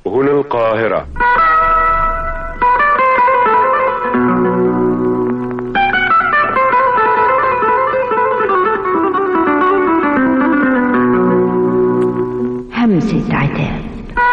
هنا القاهرة همسة عتاب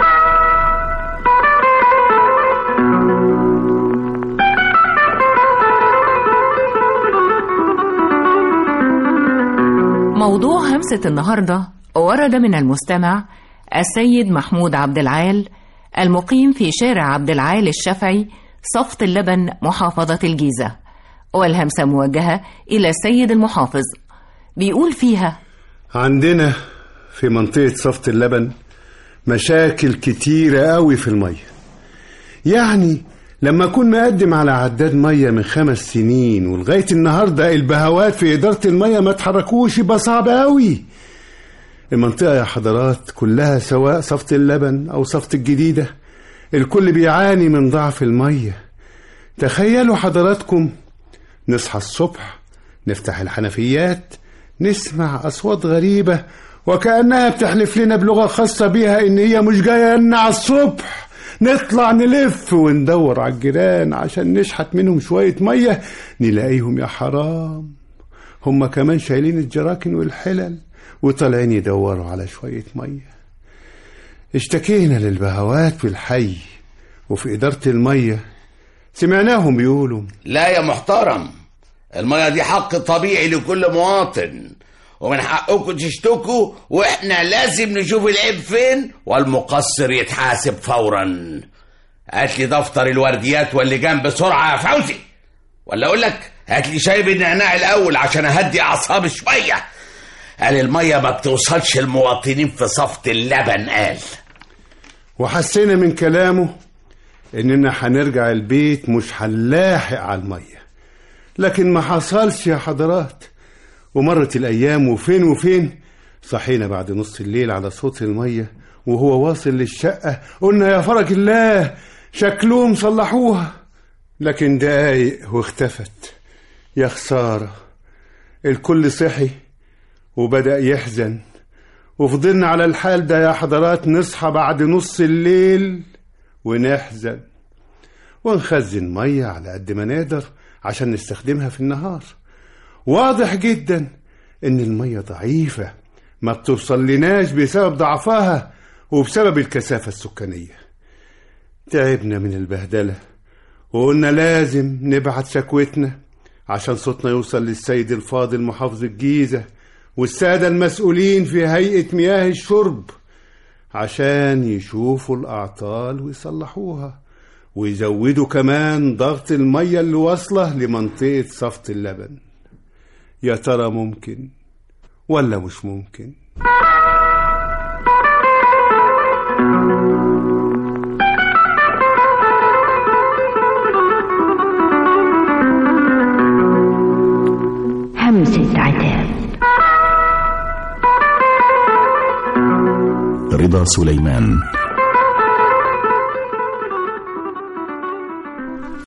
موضوع همسة النهاردة ورد من المستمع السيد محمود عبد العال المقيم في شارع عبد العال الشافعي صفت اللبن محافظة الجيزة والهمسة موجهة إلى السيد المحافظ بيقول فيها عندنا في منطقة صفت اللبن مشاكل كتيرة قوي في المية يعني لما أكون مقدم على عداد مية من خمس سنين ولغاية النهاردة البهوات في إدارة المية ما تحركوش يبقى صعب قوي المنطقة يا حضرات كلها سواء صفت اللبن أو صفت الجديدة الكل بيعاني من ضعف المية تخيلوا حضراتكم نصحى الصبح نفتح الحنفيات نسمع أصوات غريبة وكأنها بتحلف لنا بلغة خاصة بيها إن هي مش جاية لنا على الصبح نطلع نلف وندور على الجيران عشان نشحت منهم شوية مية نلاقيهم يا حرام هما كمان شايلين الجراكن والحلل وطالعين يدوروا على شوية مية اشتكينا للبهوات في الحي وفي إدارة المية سمعناهم بيقولوا لا يا محترم المية دي حق طبيعي لكل مواطن ومن حقكم تشتكوا واحنا لازم نشوف العيب فين والمقصر يتحاسب فورا هات لي دفتر الورديات واللجان بسرعة يا فوزي ولا اقول لك هات لي شاي بالنعناع الاول عشان اهدي اعصابي شوية قال المية ما بتوصلش المواطنين في صفت اللبن قال وحسينا من كلامه إننا هنرجع البيت مش هنلاحق على المية لكن ما حصلش يا حضرات ومرت الأيام وفين وفين صحينا بعد نص الليل على صوت المية وهو واصل للشقة قلنا يا فرج الله شكلهم صلحوها لكن دقايق واختفت يا خسارة الكل صحي وبدأ يحزن وفضلنا على الحال ده يا حضرات نصحى بعد نص الليل ونحزن ونخزن مية على قد ما نقدر عشان نستخدمها في النهار واضح جدا ان المية ضعيفة ما بتوصل لناش بسبب ضعفها وبسبب الكثافة السكانية تعبنا من البهدلة وقلنا لازم نبعت شكوتنا عشان صوتنا يوصل للسيد الفاضل محافظ الجيزة والسادة المسؤولين في هيئة مياه الشرب عشان يشوفوا الأعطال ويصلحوها ويزودوا كمان ضغط المية اللي واصلة لمنطقة صفت اللبن يا ترى ممكن ولا مش ممكن همسة عتاب رضا سليمان